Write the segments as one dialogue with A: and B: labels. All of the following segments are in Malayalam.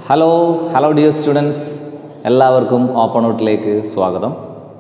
A: ഹലോ ഹലോ ഡിയർ സ്റ്റുഡൻസ് എല്ലാവർക്കും ഓപ്പൺ ഔട്ടിലേക്ക് സ്വാഗതം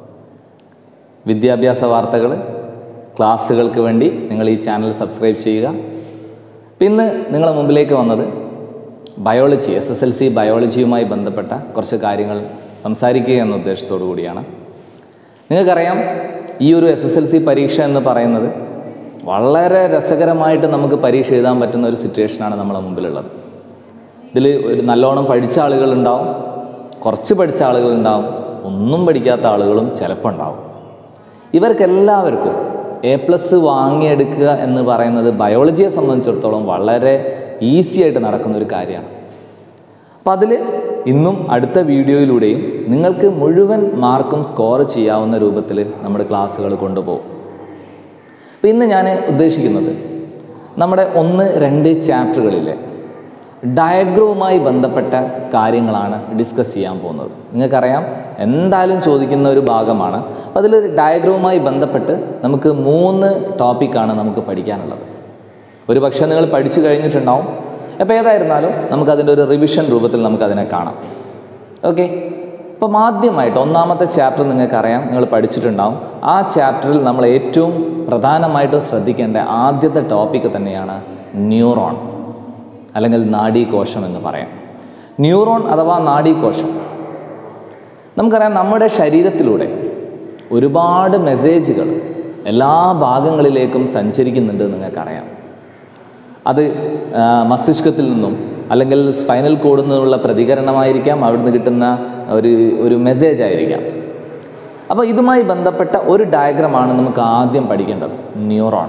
A: വിദ്യാഭ്യാസ വാർത്തകൾ ക്ലാസ്സുകൾക്ക് വേണ്ടി നിങ്ങൾ ഈ ചാനൽ സബ്സ്ക്രൈബ് ചെയ്യുക പിന്നെ നിങ്ങളുടെ മുമ്പിലേക്ക് വന്നത് biology S S L C ബയോളജിയുമായി ബന്ധപ്പെട്ട കുറച്ച് കാര്യങ്ങൾ സംസാരിക്കുക എന്ന ഉദ്ദേശത്തോടു കൂടിയാണ് നിങ്ങൾക്കറിയാം ഈ ഒരു എസ് എസ് എൽ സി പരീക്ഷ എന്ന് പറയുന്നത് വളരെ രസകരമായിട്ട് നമുക്ക് പരീക്ഷ എഴുതാൻ പറ്റുന്ന ഒരു സിറ്റുവേഷനാണ് നമ്മളെ മുമ്പിലുള്ളത് ഇതിൽ ഒരു നല്ലോണം പഠിച്ച ആളുകളുണ്ടാവും കുറച്ച് പഠിച്ച ആളുകളുണ്ടാവും ഒന്നും പഠിക്കാത്ത ആളുകളും ചിലപ്പോൾ ഉണ്ടാവും ഇവർക്കെല്ലാവർക്കും എ പ്ലസ് വാങ്ങിയെടുക്കുക എന്ന് പറയുന്നത് ബയോളജിയെ സംബന്ധിച്ചിടത്തോളം വളരെ ഈസി ആയിട്ട് നടക്കുന്ന ഒരു കാര്യമാണ് അപ്പം അതിൽ ഇന്നും അടുത്ത വീഡിയോയിലൂടെയും നിങ്ങൾക്ക് മുഴുവൻ മാർക്കും സ്കോർ ചെയ്യാവുന്ന രൂപത്തിൽ നമ്മുടെ ക്ലാസ്സുകൾ കൊണ്ടുപോകും അപ്പം ഇന്ന് ഞാൻ ഉദ്ദേശിക്കുന്നത് നമ്മുടെ ഒന്ന് രണ്ട് ചാപ്റ്ററുകളിലെ ഡയഗ്രവുമായി ബന്ധപ്പെട്ട കാര്യങ്ങളാണ് ഡിസ്കസ് ചെയ്യാൻ പോകുന്നത് നിങ്ങൾക്കറിയാം എന്തായാലും ചോദിക്കുന്ന ഒരു ഭാഗമാണ് അപ്പോൾ അതിലൊരു ഡയഗ്രവുമായി ബന്ധപ്പെട്ട് നമുക്ക് മൂന്ന് ടോപ്പിക്കാണ് നമുക്ക് പഠിക്കാനുള്ളത് ഒരു പക്ഷേ നിങ്ങൾ പഠിച്ചു കഴിഞ്ഞിട്ടുണ്ടാവും അപ്പോൾ ഏതായിരുന്നാലും നമുക്കതിൻ്റെ ഒരു റിവിഷൻ രൂപത്തിൽ നമുക്കതിനെ കാണാം ഓക്കെ അപ്പം ആദ്യമായിട്ട് ഒന്നാമത്തെ ചാപ്റ്റർ നിങ്ങൾക്കറിയാം നിങ്ങൾ പഠിച്ചിട്ടുണ്ടാവും ആ ചാപ്റ്ററിൽ നമ്മൾ ഏറ്റവും പ്രധാനമായിട്ടും ശ്രദ്ധിക്കേണ്ട ആദ്യത്തെ ടോപ്പിക്ക് തന്നെയാണ് ന്യൂറോൺ അല്ലെങ്കിൽ നാഡീകോശം എന്ന് പറയാം ന്യൂറോൺ അഥവാ നാഡീകോശം നമുക്കറിയാം നമ്മുടെ ശരീരത്തിലൂടെ ഒരുപാട് മെസ്സേജുകൾ എല്ലാ ഭാഗങ്ങളിലേക്കും സഞ്ചരിക്കുന്നുണ്ട് നിങ്ങൾക്കറിയാം അത് ആ, മസ്തിഷ്കത്തിൽ നിന്നും അല്ലെങ്കിൽ സ്പൈനൽ കോഡിൽ നിന്നുള്ള പ്രതികരണമായിരിക്കാം അവിടുന്ന് കിട്ടുന്ന ഒരു ഒരു മെസ്സേജ് ആയിരിക്കാം അപ്പോൾ ഇതുമായി ബന്ധപ്പെട്ട ഒരു ഡയഗ്രമാണ് നമുക്ക് ആദ്യം പഠിക്കേണ്ടത് ന്യൂറോൺ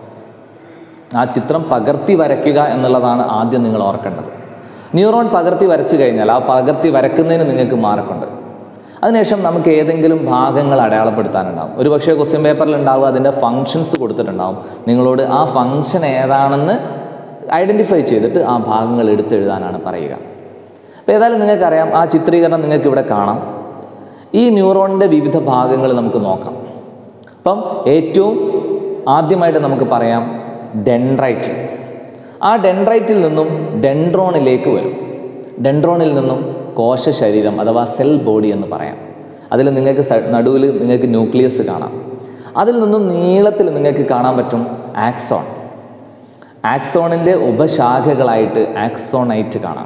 A: ആ ചിത്രം പകർത്തി വരയ്ക്കുക എന്നുള്ളതാണ് ആദ്യം നിങ്ങൾ ഓർക്കേണ്ടത് ന്യൂറോൺ പകർത്തി വരച്ചു കഴിഞ്ഞാൽ ആ പകർത്തി വരക്കുന്നതിന് നിങ്ങൾക്ക് മാർക്കുണ്ട് അതിനുശേഷം നമുക്ക് ഏതെങ്കിലും ഭാഗങ്ങൾ അടയാളപ്പെടുത്താനുണ്ടാവും ഒരു പക്ഷേ ക്വസ്റ്റ്യൻ പേപ്പറിൽ ഉണ്ടാവും അതിൻ്റെ ഫങ്ഷൻസ് കൊടുത്തിട്ടുണ്ടാവും നിങ്ങളോട് ആ ഫങ്ഷൻ ഏതാണെന്ന് ഐഡൻറ്റിഫൈ ചെയ്തിട്ട് ആ ഭാഗങ്ങൾ എടുത്തെഴുതാനാണ് പറയുക അപ്പോൾ ഏതായാലും നിങ്ങൾക്കറിയാം ആ ചിത്രീകരണം നിങ്ങൾക്ക് ഇവിടെ കാണാം ഈ ന്യൂറോണിൻ്റെ വിവിധ ഭാഗങ്ങൾ നമുക്ക് നോക്കാം അപ്പം ഏറ്റവും ആദ്യമായിട്ട് നമുക്ക് പറയാം ഡെൻഡ്രൈറ്റ് ആ ഡെൻഡ്രൈറ്റിൽ നിന്നും ഡെൻഡ്രോണിലേക്ക് വരും ഡെൻഡ്രോണിൽ നിന്നും കോശ ശരീരം അഥവാ സെൽ ബോഡി എന്ന് പറയാം അതിൽ നിങ്ങൾക്ക് സ- നടുവിൽ നിങ്ങൾക്ക് ന്യൂക്ലിയസ് കാണാം അതിൽ നിന്നും നീളത്തിൽ നിങ്ങൾക്ക് കാണാൻ പറ്റും ആക്സോൺ ആക്സോണിൻ്റെ ഉപശാഖകളായിട്ട് ആക്സോണൈറ്റ് കാണാം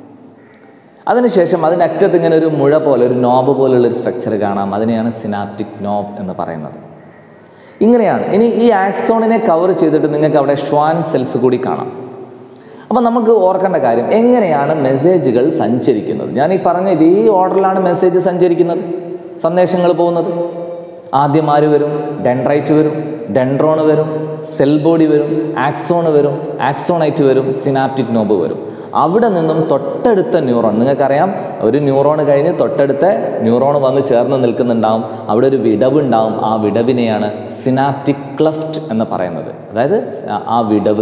A: അതിനുശേഷം അതിനറ്റത്ത് ഇങ്ങനെ ഒരു മുഴ പോലെ ഒരു നോബ് പോലുള്ള ഒരു സ്ട്രക്ചർ കാണാം അതിനെയാണ് സിനാപ്റ്റിക് നോബ് എന്ന് പറയുന്നത് ഇങ്ങനെയാണ് ഇനി ഈ ആക്സോണിനെ കവർ ചെയ്തിട്ട് നിങ്ങൾക്ക് അവിടെ ഷ്വാൻ സെൽസ് കൂടി കാണാം അപ്പോൾ നമുക്ക് ഓർക്കേണ്ട കാര്യം എങ്ങനെയാണ് മെസ്സേജുകൾ സഞ്ചരിക്കുന്നത് ഞാൻ ഈ പറഞ്ഞ ഇതേ ഓർഡറിലാണ് മെസ്സേജ് സഞ്ചരിക്കുന്നത് സന്ദേശങ്ങൾ പോകുന്നത് ആദ്യം ആര് വരും ഡെൻഡ്രൈറ്റ് വരും ഡെൻഡ്രോൺ വരും സെൽ ബോഡി വരും ആക്സോൺ വരും ആക്സോണൈറ്റ് വരും സിനാപ്റ്റിക് നോബ് വരും അവിടെ നിന്നും തൊട്ടടുത്ത ന്യൂറോൺ നിങ്ങൾക്കറിയാം ഒരു ന്യൂറോൺ കഴിഞ്ഞ് തൊട്ടടുത്ത ന്യൂറോൺ വന്ന് ചേർന്ന് നിൽക്കുന്നുണ്ടാവും അവിടെ ഒരു വിടവ് ഉണ്ടാവും ആ വിടവിനെയാണ് സിനാപ്റ്റിക് ക്ലഫ്റ്റ് എന്ന് പറയുന്നത് അതായത് ആ- ആ വിടവ്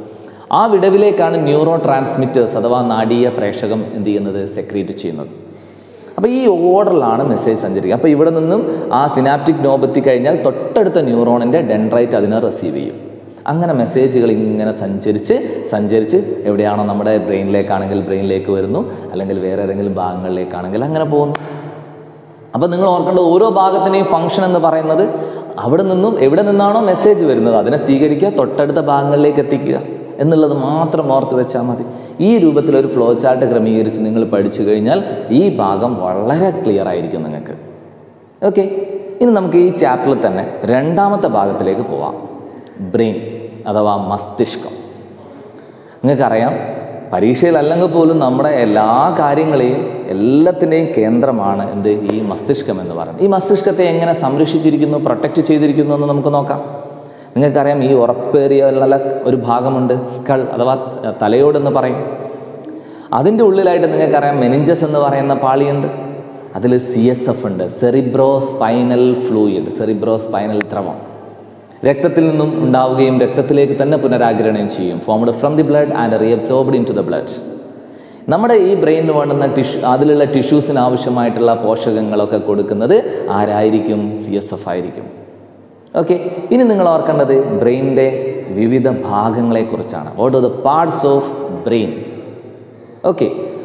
A: ആ വിടവിലേക്കാണ് ന്യൂറോ ട്രാൻസ്മിറ്റേഴ്സ് അഥവാ നാഡീയ പ്രേഷകം എന്ത് ചെയ്യുന്നത് സെക്രീറ്റ് ചെയ്യുന്നത് അപ്പോൾ ഈ ഓർഡറിലാണ് മെസ്സേജ് സഞ്ചരിക്കുക അപ്പോൾ ഇവിടെ നിന്നും ആ സിനാപ്റ്റിക് നോബ് എത്തിക്കഴിഞ്ഞാൽ തൊട്ടടുത്ത ന്യൂറോണിൻ്റെ ഡെൻഡ്രൈറ്റ് അതിനെ റിസീവ് ചെയ്യും അങ്ങനെ മെസ്സേജുകൾ ഇങ്ങനെ സഞ്ചരിച്ച് സഞ്ചരിച്ച് എവിടെയാണോ നമ്മുടെ ബ്രെയിനിലേക്കാണെങ്കിൽ ബ്രെയിനിലേക്ക് വരുന്നു അല്ലെങ്കിൽ വേറെ ഏതെങ്കിലും ഭാഗങ്ങളിലേക്കാണെങ്കിൽ അങ്ങനെ പോകുന്നു അപ്പോൾ നിങ്ങൾ ഓർക്കേണ്ട ഓരോ ഭാഗത്തിൻ്റെയും ഫംഗ്ഷൻ എന്ന് പറയുന്നത് അവിടെ നിന്നും എവിടെ നിന്നാണോ മെസ്സേജ് വരുന്നത് അതിനെ സ്വീകരിക്കുക തൊട്ടടുത്ത ഭാഗങ്ങളിലേക്ക് എത്തിക്കുക എന്നുള്ളത് മാത്രം ഓർത്ത് വെച്ചാൽ മതി ഈ രൂപത്തിൽ ഒരു ഫ്ലോ ചാർട്ട് ക്രമീകരിച്ച് നിങ്ങൾ പഠിച്ചു കഴിഞ്ഞാൽ ഈ ഭാഗം വളരെ ക്ലിയർ ആയിരിക്കും നിങ്ങൾക്ക് ഓക്കെ ഇനി നമുക്ക് ഈ ചാപ്റ്ററിൽ തന്നെ രണ്ടാമത്തെ ഭാഗത്തിലേക്ക് പോവാം ബ്രെയിൻ അഥവാ മസ്തിഷ്കം നിങ്ങൾക്കറിയാം പരീക്ഷയിൽ അല്ലെങ്കിൽ പോലും നമ്മുടെ എല്ലാ കാര്യങ്ങളെയും എല്ലാത്തിൻ്റെയും കേന്ദ്രമാണ് എന്ത് ഈ മസ്തിഷ്കം എന്ന് പറയുന്നത് ഈ മസ്തിഷ്കത്തെ എങ്ങനെ സംരക്ഷിച്ചിരിക്കുന്നു പ്രൊട്ടക്റ്റ് ചെയ്തിരിക്കുന്നു എന്ന് നമുക്ക് നോക്കാം നിങ്ങൾക്കറിയാം ഈ ഉറപ്പേറിയ നല്ല ഒരു ഭാഗമുണ്ട് സ്കൾ അഥവാ തലയോടെന്ന് പറയും അതിൻ്റെ ഉള്ളിലായിട്ട് നിങ്ങൾക്കറിയാം മെനിഞ്ചസ് എന്ന് പറയുന്ന പാളിയുണ്ട് അതിൽ സി എസ് എഫ് ഉണ്ട് cerebro spinal fluid cerebro spinal ദ്രവം രക്തത്തിൽ നിന്നും ഉണ്ടാവുകയും രക്തത്തിലേക്ക് തന്നെ പുനരാഗിരണം ചെയ്യും formed from the blood and reabsorbed into the blood നമ്മുടെ ഈ ബ്രെയിനിന് വേണ്ടുന്ന ടിഷ്യൂ അതിലുള്ള ടിഷ്യൂസിന് ആവശ്യമായിട്ടുള്ള പോഷകങ്ങളൊക്കെ കൊടുക്കുന്നത് ആരായിരിക്കും സി എസ് എഫ് ആയിരിക്കും ഓക്കെ ഇനി നിങ്ങൾ ഓർക്കേണ്ടത് ബ്രെയിനിൻ്റെ വിവിധ ഭാഗങ്ങളെക്കുറിച്ചാണ് what are the parts of brain okay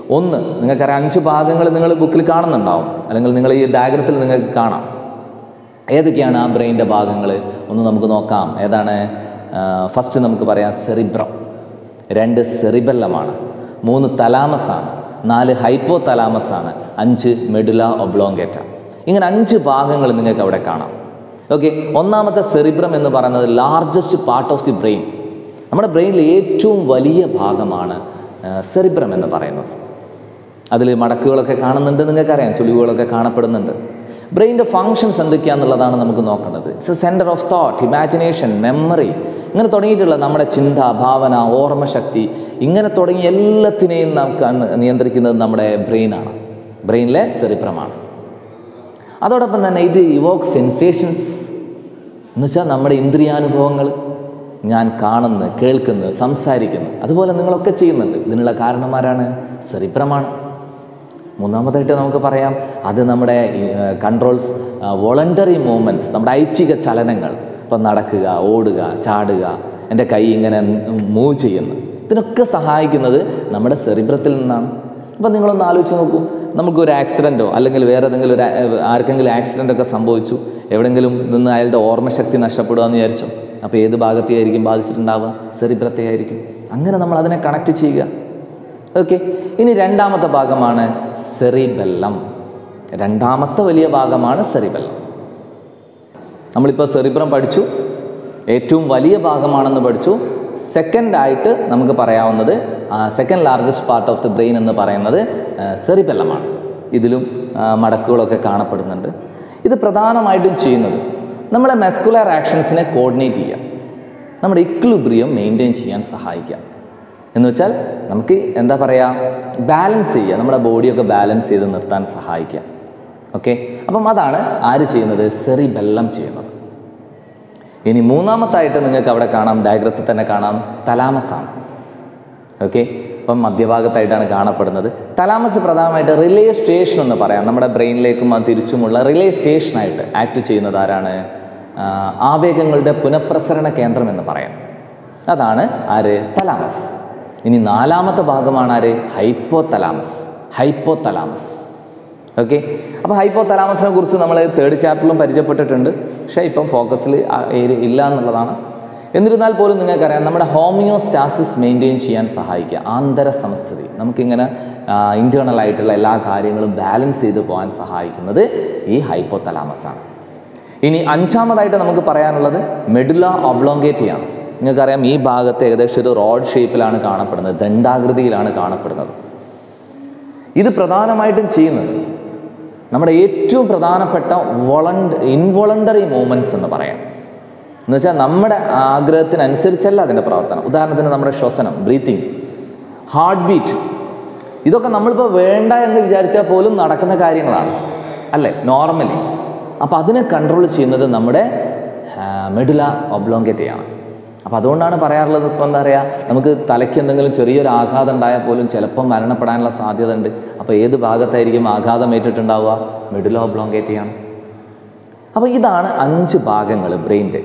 A: ഒന്ന് നിങ്ങൾക്കറിയാം അഞ്ച് ഭാഗങ്ങൾ നിങ്ങൾ ബുക്കിൽ കാണുന്നുണ്ടാവും അല്ലെങ്കിൽ നിങ്ങൾ ഈ ഡയഗ്രത്തിൽ നിങ്ങൾക്ക് കാണാം ഏതൊക്കെയാണ് ആ ബ്രെയിൻ്റെ ഭാഗങ്ങൾ ഒന്ന് നമുക്ക് നോക്കാം ഏതാണ് ഫസ്റ്റ് നമുക്ക് പറയാം സെറിബ്രം രണ്ട് സെറിബെല്ലമാണ് മൂന്ന് തലാമസാണ് നാല് ഹൈപ്പോ തലാമസാണ് അഞ്ച് മെഡുല ഒബ്ലോങ്കേറ്റ ഇങ്ങനെ അഞ്ച് ഭാഗങ്ങൾ നിങ്ങൾക്ക് അവിടെ കാണാം ഓക്കെ ഒന്നാമത്തെ സെറിബ്രം എന്ന് പറയുന്നത് largest part of the brain നമ്മുടെ ബ്രെയിനിൽ ഏറ്റവും വലിയ ഭാഗമാണ് സെറിബ്രം എന്ന് പറയുന്നത് അതിൽ മടക്കുകളൊക്കെ കാണുന്നുണ്ട് നിങ്ങൾക്കറിയാം ചുളിവുകളൊക്കെ കാണപ്പെടുന്നുണ്ട് ബ്രെയിൻ്റെ ഫങ്ഷൻസ് എന്തൊക്കെയാണെന്നുള്ളതാണ് നമുക്ക് നോക്കേണ്ടത് it's a centre of thought imagination memory ഇങ്ങനെ തുടങ്ങിയിട്ടുള്ള നമ്മുടെ ചിന്ത ഭാവന ഓർമ്മശക്തി ഇങ്ങനെ തുടങ്ങി എല്ലാത്തിനെയും നമുക്ക് അണ് നിയന്ത്രിക്കുന്നത് നമ്മുടെ ബ്രെയിനാണ് ബ്രെയിനിലെ സെറിബ്രമാണ് അതോടൊപ്പം തന്നെ ഇത് ഇവോക്ക് സെൻസേഷൻസ് എന്ന് വെച്ചാൽ നമ്മുടെ ഇന്ദ്രിയാനുഭവങ്ങൾ ഞാൻ കാണുന്നു കേൾക്കുന്നു സംസാരിക്കുന്നു അതുപോലെ നിങ്ങളൊക്കെ ചെയ്യുന്നുണ്ട് ഇതിനുള്ള കാരണന്മാരാണ് സെറിബ്രമാണ് മൂന്നാമതായിട്ട് നമുക്ക് പറയാം അത് നമ്മുടെ കൺട്രോൾസ് വോളണ്ടറി മൂവ്മെൻറ്റ്സ് നമ്മുടെ ഐച്ഛിക ചലനങ്ങൾ ഇപ്പം നടക്കുക ഓടുക ചാടുക എൻ്റെ കൈ ഇങ്ങനെ മൂവ് ചെയ്യുന്നു ഇതിനൊക്കെ സഹായിക്കുന്നത് നമ്മുടെ സെറിബ്രത്തിൽ നിന്നാണ് അപ്പം നിങ്ങളൊന്ന് ആലോചിച്ച് നോക്കൂ നമുക്കൊരു ആക്സിഡൻറ്റോ അല്ലെങ്കിൽ വേറെ ഏതെങ്കിലും ഒരു ആ- ആർക്കെങ്കിലും ആക്സിഡൻ്റ് ഒക്കെ സംഭവിച്ചു എവിടെയെങ്കിലും നിന്ന് അയാളുടെ ഓർമ്മശക്തി നഷ്ടപ്പെടുക എന്ന് വിചാരിച്ചു അപ്പോൾ ഏത് ഭാഗത്തെയായിരിക്കും ബാധിച്ചിട്ടുണ്ടാവുക സെറിബ്രത്തെ ആയിരിക്കും അങ്ങനെ നമ്മൾ അതിനെ കണക്ട് ചെയ്യുക ഓക്കെ ഇനി രണ്ടാമത്തെ ഭാഗമാണ് സെറിബെല്ലം രണ്ടാമത്തെ വലിയ ഭാഗമാണ് സെറിബെല്ലം നമ്മളിപ്പോൾ സെറിബ്രം പഠിച്ചു ഏറ്റവും വലിയ ഭാഗമാണെന്ന് പഠിച്ചു സെക്കൻഡ് ആയിട്ട് നമുക്ക് പറയാവുന്നത് second largest part of the brain എന്ന് പറയുന്നത് സെറിബെല്ലമാണ് ഇതിലും ആ, മടക്കുകളൊക്കെ കാണപ്പെടുന്നുണ്ട് ഇത് പ്രധാനമായിട്ടും ചെയ്യുന്നത് നമ്മളെ മെസ്കുലർ ആക്ഷൻസിനെ കോർഡിനേറ്റ് ചെയ്യുക നമ്മുടെ ഇക്ലുബ്രിയം മെയിൻറ്റെയിൻ ചെയ്യാൻ സഹായിക്കുക എന്ന് വെച്ചാൽ നമുക്ക് എന്താ പറയുക ബാലൻസ് ചെയ്യുക നമ്മുടെ ബോഡിയൊക്കെ ബാലൻസ് ചെയ്ത് നിർത്താൻ സഹായിക്കുക ഓക്കെ അപ്പം അതാണ് ആര് ചെയ്യുന്നത് സെറിബെല്ലം ചെയ്യുന്നത് ഇനി മൂന്നാമത്തായിട്ട് നിങ്ങൾക്ക് അവിടെ കാണാം ഡയഗ്രത്തിൽ തന്നെ കാണാം തലാമസാണ് ഓക്കെ ഇപ്പം മധ്യഭാഗത്തായിട്ടാണ് കാണപ്പെടുന്നത് തലാമസ് പ്രധാനമായിട്ട് റിലേ സ്റ്റേഷൻ എന്ന് പറയാം നമ്മുടെ ബ്രെയിനിലേക്കും അത് തിരിച്ചുമുള്ള റിലേ സ്റ്റേഷനായിട്ട് ആക്ട് ചെയ്യുന്നത് ആരാണ് ആ, ആവേഗങ്ങളുടെ പുനഃപ്രസരണ കേന്ദ്രം എന്ന് പറയാം അതാണ് ആര് തലാമസ് ഇനി നാലാമത്തെ ഭാഗമാണ് ആര് hypothalamus hypothalamus okay അപ്പോൾ ഹൈപ്പോ തലാമസിനെ കുറിച്ച് നമ്മൾ തേർഡ് ചാപ്റ്ററിലും പരിചയപ്പെട്ടിട്ടുണ്ട് പക്ഷേ ഇപ്പം ഫോക്കസിൽ ഇല്ല എന്നുള്ളതാണ് എന്നിരുന്നാൽ പോലും നിങ്ങൾക്കറിയാം നമ്മുടെ ഹോമിയോസ്റ്റാസിസ് മെയിൻറ്റെയിൻ ചെയ്യാൻ സഹായിക്കുക ആന്തര സംസ്ഥിതി നമുക്കിങ്ങനെ ഇൻറ്റേർണൽ ആയിട്ടുള്ള എല്ലാ കാര്യങ്ങളും ബാലൻസ് ചെയ്ത് പോകാൻ സഹായിക്കുന്നത് ഈ ഹൈപ്പോ തലാമസാണ് ഇനി അഞ്ചാമതായിട്ട് നമുക്ക് പറയാനുള്ളത് മെഡുല ഒബ്ലോങ്കേറ്റിയാണ് നിങ്ങൾക്കറിയാം ഈ ഭാഗത്ത് ഏകദേശം ഒരു റോഡ് ഷേപ്പിലാണ് കാണപ്പെടുന്നത് ദണ്ഡാകൃതിയിലാണ് കാണപ്പെടുന്നത് ഇത് പ്രധാനമായിട്ടും ചെയ്യുന്നത് നമ്മുടെ ഏറ്റവും പ്രധാനപ്പെട്ട വോളണ്ട് ഇൻവോളണ്ടറി മൂവ്മെൻറ്റ്സ് എന്ന് പറയാം എന്ന് വെച്ചാൽ നമ്മുടെ ആഗ്രഹത്തിനനുസരിച്ചല്ല അതിൻ്റെ പ്രവർത്തനം ഉദാഹരണത്തിന് നമ്മുടെ ശ്വസനം ബ്രീത്തിങ് ഹാർട്ട് ബീറ്റ് ഇതൊക്കെ നമ്മളിപ്പോൾ വേണ്ട എന്ന് വിചാരിച്ചാൽ പോലും നടക്കുന്ന കാര്യങ്ങളാണ് അല്ലേ നോർമലി അപ്പോൾ അതിനെ കൺട്രോൾ ചെയ്യുന്നത് നമ്മുടെ മെഡുല ഒബ്ലോങ്കേറ്റയാണ് അപ്പോൾ അതുകൊണ്ടാണ് പറയാറുള്ളത് ഇപ്പോൾ എന്താ പറയുക നമുക്ക് തലയ്ക്ക് എന്തെങ്കിലും ചെറിയൊരു ആഘാതം ഉണ്ടായാൽ പോലും ചിലപ്പം മരണപ്പെടാനുള്ള സാധ്യത ഉണ്ട് അപ്പോൾ ഏത് ഭാഗത്തായിരിക്കും ആഘാതം ഏറ്റിട്ടുണ്ടാവുക മെഡുല ഒബ്ലോങ്കേറ്റയാണ് അപ്പോൾ ഇതാണ് അഞ്ച് ഭാഗങ്ങൾ ബ്രെയിൻ്റെ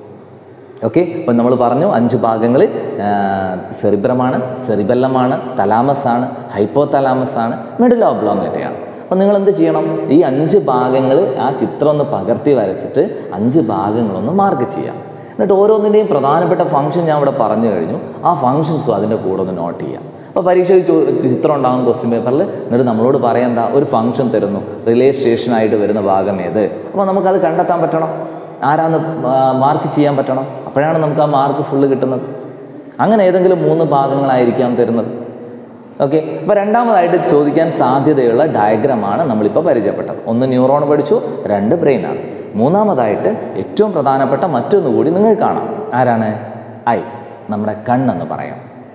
A: ഓക്കെ അപ്പം നമ്മൾ പറഞ്ഞു അഞ്ച് ഭാഗങ്ങൾ സെറിബ്രമാണ് സെറിബെല്ലമാണ് തലാമസ് ആണ് ഹൈപ്പോ തലാമസ് ആണ് മെഡുല ഒബ്ലോങ്കേറ്റയാണ് അപ്പം നിങ്ങൾ എന്ത് ചെയ്യണം ഈ അഞ്ച് ഭാഗങ്ങൾ ആ ചിത്രം ഒന്ന് പകർത്തി വരച്ചിട്ട് അഞ്ച് ഭാഗങ്ങളൊന്ന് മാർക്ക് ചെയ്യാം എന്നിട്ട് ഓരോന്നിൻ്റെയും പ്രധാനപ്പെട്ട ഫംഗ്ഷൻ ഞാൻ ഇവിടെ പറഞ്ഞു കഴിഞ്ഞു ആ ഫങ്ഷൻസും അതിൻ്റെ കൂടെ ഒന്ന് നോട്ട് ചെയ്യാം അപ്പോൾ പരീക്ഷയിൽ ചോ ചിത്രം ഉണ്ടാകും ക്വസ്റ്റ്യൻ പേപ്പറിൽ എന്നിട്ട് നമ്മളോട് പറയണ്ട ഒരു ഫംഗ്ഷൻ തരുന്നു റിലേ സ്റ്റേഷനായിട്ട് വരുന്ന ഭാഗം ഏത് അപ്പോൾ നമുക്കത് കണ്ടെത്താൻ പറ്റണം ആരാന്ന് മാർക്ക് ചെയ്യാൻ പറ്റണം അപ്പോഴാണ് നമുക്ക് ആ മാർക്ക് ഫുള്ള് കിട്ടുന്നത് അങ്ങനെ ഏതെങ്കിലും മൂന്ന് ഭാഗങ്ങളായിരിക്കാം തരുന്നത് ഓക്കെ അപ്പോൾ രണ്ടാമതായിട്ട് ചോദിക്കാൻ സാധ്യതയുള്ള ഡയഗ്രമാണ് നമ്മളിപ്പോൾ പരിചയപ്പെട്ടത് ഒന്ന് ന്യൂറോൺ പഠിച്ചു രണ്ട് ബ്രെയിനാണ് മൂന്നാമതായിട്ട് ഏറ്റവും പ്രധാനപ്പെട്ട മറ്റൊന്ന് കൂടി നിങ്ങൾക്ക് കാണാം ആരാണ് ഐ നമ്മുടെ കണ്ണെന്ന് പറയാം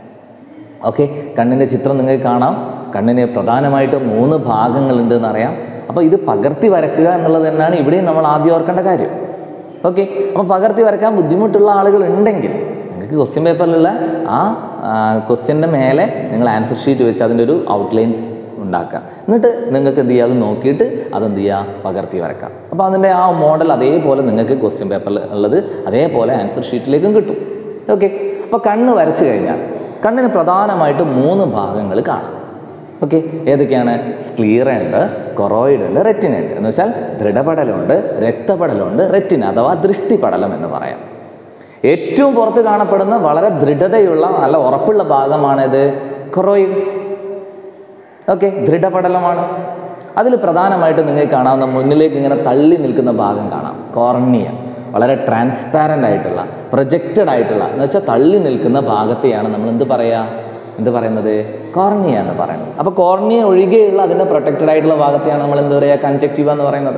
A: ഓക്കെ കണ്ണിൻ്റെ ചിത്രം നിങ്ങൾക്ക് കാണാം കണ്ണിന് പ്രധാനമായിട്ടും മൂന്ന് ഭാഗങ്ങളുണ്ട് എന്നറിയാം അപ്പോൾ ഇത് പകർത്തി വരക്കുക എന്നുള്ളത് തന്നെയാണ് ഇവിടെയും നമ്മൾ ആദ്യം ഓർക്കേണ്ട കാര്യം ഓക്കെ അപ്പോൾ പകർത്തി വരക്കാൻ ബുദ്ധിമുട്ടുള്ള ആളുകൾ ഉണ്ടെങ്കിൽ നിങ്ങൾക്ക് ക്വസ്റ്റ്യൻ പേപ്പറിലുള്ള ആ ക്വസ്റ്റ്യൻ്റെ മേലെ നിങ്ങൾ ആൻസർ ഷീറ്റ് വെച്ച് അതിൻ്റെ ഒരു ഔട്ട്ലൈൻ ഉണ്ടാക്കുക എന്നിട്ട് നിങ്ങൾക്ക് എന്ത് ചെയ്യുക അത് നോക്കിയിട്ട് അതെന്ത് ചെയ്യുക പകർത്തി വരക്കാം അപ്പോൾ അതിൻ്റെ ആ മോഡൽ അതേപോലെ നിങ്ങൾക്ക് ക്വസ്റ്റ്യൻ പേപ്പറിൽ ഉള്ളത് അതേപോലെ ആൻസർ ഷീറ്റിലേക്കും കിട്ടും ഓക്കെ അപ്പോൾ കണ്ണ് വരച്ചു കഴിഞ്ഞാൽ കണ്ണിന് പ്രധാനമായിട്ട് മൂന്ന് ഭാഗങ്ങൾ കാണാം ഓക്കെ ഏതൊക്കെയാണ് സ്ക്ലീറ ഉണ്ട് കൊറോയിഡ് ഉണ്ട് റെറ്റിന ഉണ്ട് എന്ന് വെച്ചാൽ ദൃഢപടലമുണ്ട് രക്തപടലമുണ്ട് റെറ്റിന അഥവാ ദൃഷ്ടിപടലം എന്ന് പറയാം ഏറ്റവും പുറത്ത് കാണപ്പെടുന്ന വളരെ ദൃഢതയുള്ള നല്ല ഉറപ്പുള്ള ഭാഗമാണിത് കൊറോയിഡ് ഓക്കെ ദൃഢപടലമാണ് അതിൽ പ്രധാനമായിട്ട് നിങ്ങൾക്ക് കാണാവുന്ന മുന്നിലേക്ക് ഇങ്ങനെ തള്ളി നിൽക്കുന്ന ഭാഗം കാണാം കോർണിയ വളരെ ട്രാൻസ്പാരൻ്റ് ആയിട്ടുള്ള പ്രൊജക്റ്റഡ് ആയിട്ടുള്ള എന്ന് വെച്ചാൽ തള്ളി നിൽക്കുന്ന ഭാഗത്തെയാണ് നമ്മൾ എന്ത് പറയുക എന്ത് പറയുന്നത് കോർണിയ എന്ന് പറയുന്നത് അപ്പോൾ കോർണിയ ഒഴികെയുള്ള അതിൻ്റെ പ്രൊട്ടക്റ്റഡ് ആയിട്ടുള്ള ഭാഗത്തെയാണ് നമ്മൾ എന്ത് പറയുക കൺജക്റ്റീവ എന്ന് പറയുന്നത്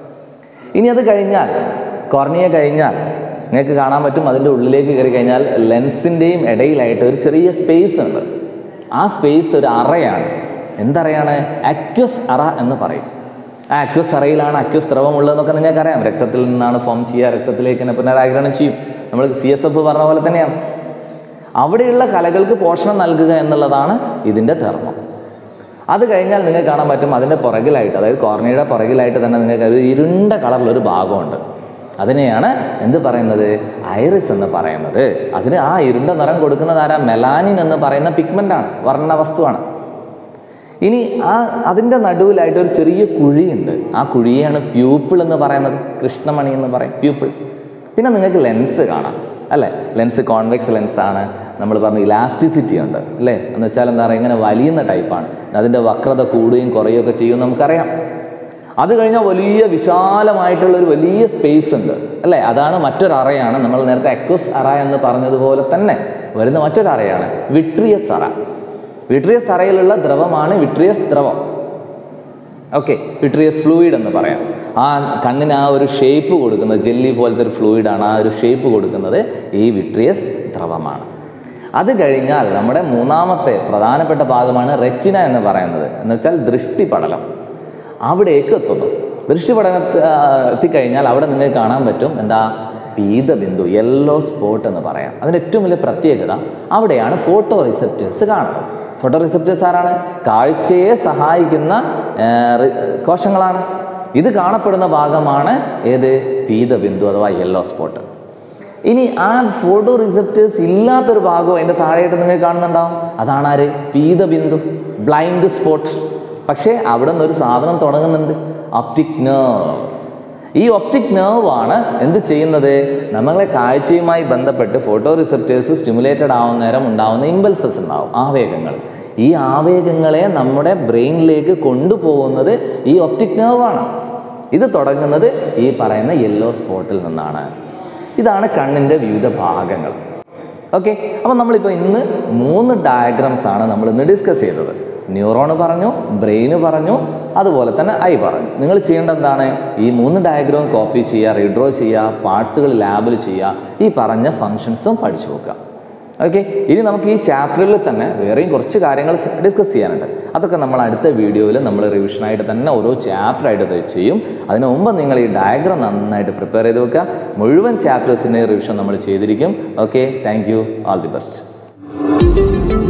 A: ഇനി അത് കഴിഞ്ഞാൽ കോർണിയ കഴിഞ്ഞാൽ നിങ്ങൾക്ക് കാണാൻ പറ്റും അതിൻ്റെ ഉള്ളിലേക്ക് കയറി കഴിഞ്ഞാൽ ലെൻസിൻ്റെയും ഇടയിലായിട്ട് ഒരു ചെറിയ സ്പേസ് ഉണ്ട് ആ സ്പേസ് ഒരു അറയാണ് എന്തറയാണ് അക്വസ് അറ എന്ന് പറയും ആ അക്വസ് അറയിലാണ് അക്വസ് ദ്രവമുള്ളതെന്നൊക്കെ നിങ്ങൾക്കറിയാം രക്തത്തിൽ നിന്നാണ് ഫോം ചെയ്യുക രക്തത്തിലേക്ക് തന്നെ പുനരാഗിരണം ചെയ്യും നമ്മൾ സി എസ് എഫ് പറഞ്ഞ പോലെ തന്നെയാണ് അവിടെയുള്ള കലകൾക്ക് പോഷണം നൽകുക എന്നുള്ളതാണ് ഇതിൻ്റെ ധർമ്മം അത് കഴിഞ്ഞാൽ നിങ്ങൾക്ക് കാണാൻ പറ്റും അതിൻ്റെ പുറകിലായിട്ട് അതായത് കോർണിയുടെ പുറകിലായിട്ട് തന്നെ നിങ്ങൾക്ക് ഒരു ഇരുണ്ട കളറിലൊരു ഭാഗമുണ്ട് അതിനെയാണ് എന്ത് പറയുന്നത് ഐറിസ് എന്ന് പറയുന്നത് അതിന് ആ ഇരുണ്ട നിറം കൊടുക്കുന്നത് ആരാ മെലാനിൻ എന്ന് പറയുന്ന പിഗ്മെൻ്റാണ് വർണ്ണ വസ്തുവാണ് ഇനി ആ അതിൻ്റെ നടുവിലായിട്ട് ഒരു ചെറിയ കുഴിയുണ്ട് ആ കുഴിയാണ് പ്യൂപ്പിൾ എന്ന് പറയുന്നത് കൃഷ്ണമണി എന്ന് പറയും പ്യൂപ്പിൾ പിന്നെ നിങ്ങൾക്ക് ലെൻസ് കാണാം അല്ലേ ലെൻസ് കോൺവെക്സ് ലെൻസാണ് നമ്മൾ പറഞ്ഞു ഇലാസ്റ്റിസിറ്റി ഉണ്ട് അല്ലേ എന്ന് വെച്ചാൽ എന്താ പറയുക ഇങ്ങനെ വലിയുന്ന ടൈപ്പാണ് അതിൻ്റെ വക്രത കൂടുകയും കുറയുകയൊക്കെ ചെയ്യും നമുക്കറിയാം അത് കഴിഞ്ഞാൽ വലിയ വിശാലമായിട്ടുള്ള ഒരു വലിയ സ്പേസ് ഉണ്ട് അല്ലേ അതാണ് മറ്റൊരു അറയാണ് നമ്മൾ നേരത്തെ എക്വസ് അറ എന്ന് പറഞ്ഞതുപോലെ തന്നെ വരുന്ന മറ്റൊരു അറയാണ് വിട്രിയസ് അറ വിട്രിയസ് അറയിലുള്ള ദ്രവമാണ് വിട്രിയസ് ദ്രവം ഓക്കെ വിട്രിയസ് ഫ്ലൂയിഡ് എന്ന് പറയാം ആ കണ്ണിന് ആ ഒരു ഷേപ്പ് കൊടുക്കുന്നത് ജെല്ലി പോലത്തെ ഒരു ഫ്ലൂയിഡാണ് ആ ഒരു ഷേപ്പ് കൊടുക്കുന്നത് ഈ വിട്രിയസ് ദ്രവമാണ് അത് കഴിഞ്ഞാൽ നമ്മുടെ മൂന്നാമത്തെ പ്രധാനപ്പെട്ട ഭാഗമാണ് റെറ്റിന എന്ന് പറയുന്നത് എന്ന് വെച്ചാൽ ദൃഷ്ടിപടലം അവിടേക്ക് എത്തുന്നു ദൃഷ്ടിപടലം എത്തിക്കഴിഞ്ഞാൽ അവിടെ നിങ്ങൾക്ക് കാണാൻ പറ്റും എന്താ പീതബിന്ദു യെല്ലോ സ്പോട്ട് എന്ന് പറയാം അതിൻ്റെ ഏറ്റവും വലിയ പ്രത്യേകത അവിടെയാണ് ഫോട്ടോ റിസെപ്റ്റേഴ്സ് കാണുന്നത് ഫോട്ടോ റിസെപ്റ്റേഴ്സ് ആരാണ് കാഴ്ചയെ സഹായിക്കുന്ന ആ, റി- കോശങ്ങളാണ് ഇത് കാണപ്പെടുന്ന ഭാഗമാണ് ഏത് പീതബിന്ദു അഥവാ യെല്ലോ സ്പോട്ട് ഇനി ആ ഫോട്ടോ റിസെപ്റ്റേഴ്സ് ഇല്ലാത്തൊരു ഭാഗം അതിൻ്റെ താഴെയായിട്ട് നിങ്ങൾ കാണുന്നുണ്ടാവും അതാണ് ആര് പീതബിന്ദു ബ്ലൈൻഡ് സ്പോട്ട് പക്ഷേ അവിടെ നിന്ന് ഒരു സാധനം തുടങ്ങുന്നുണ്ട് ഒപ്റ്റിക് നെർവ് ഈ ഒപ്റ്റിക് നെർവ് ആണ് എന്ത് ചെയ്യുന്നത് നമ്മളെ കാഴ്ചയുമായി ബന്ധപ്പെട്ട് ഫോട്ടോ റിസെപ്റ്റേഴ്സ് സ്റ്റിമുലേറ്റഡ് ആവുന്ന നേരം ഉണ്ടാവുന്ന ഇമ്പൾസസ് ഉണ്ടാവും ആവേഗങ്ങൾ ഈ ആവേഗങ്ങളെ നമ്മുടെ ബ്രെയിനിലേക്ക് കൊണ്ടുപോകുന്നത് ഈ ഒപ്റ്റിക് നെർവാണ് ഇത് തുടങ്ങുന്നത് ഈ പറയുന്ന യെല്ലോ സ്പോട്ടിൽ നിന്നാണ് ഇതാണ് കണ്ണിൻ്റെ വിവിധ ഭാഗങ്ങൾ ഓക്കെ അപ്പം നമ്മളിപ്പോൾ ഇന്ന് മൂന്ന് ഡയഗ്രാംസ് ആണ് നമ്മൾ ഇന്ന് ഡിസ്കസ് ചെയ്തത് ന്യൂറോണ് പറഞ്ഞു ബ്രെയിന് പറഞ്ഞു അതുപോലെ തന്നെ ഐ പറഞ്ഞു നിങ്ങൾ ചെയ്യേണ്ടത് എന്താണ് ഈ മൂന്ന് ഡയഗ്രാം കോപ്പി ചെയ്യുക റീഡ്രോ ചെയ്യുക പാർട്സുകൾ ലാബിൽ ചെയ്യുക ഈ പറഞ്ഞ ഫങ്ഷൻസും പഠിച്ചു നോക്കുക ഓക്കെ ഇനി നമുക്ക് ഈ ചാപ്റ്ററിൽ തന്നെ വേറെയും കുറച്ച് കാര്യങ്ങൾ ഡിസ്കസ് ചെയ്യാനുണ്ട് അതൊക്കെ നമ്മൾ അടുത്ത വീഡിയോയിൽ നമ്മൾ റിവിഷനായിട്ട് തന്നെ ഓരോ ചാപ്റ്ററായിട്ട് ചെയ്യും അതിന് മുമ്പ് നിങ്ങൾ ഈ ഡയഗ്രാം നന്നായിട്ട് പ്രിപ്പയർ ചെയ്ത് വെക്കുക മുഴുവൻ ചാപ്റ്റേഴ്സിൻ്റെ റിവിഷൻ നമ്മൾ ചെയ്തിരിക്കും okay thank you all the best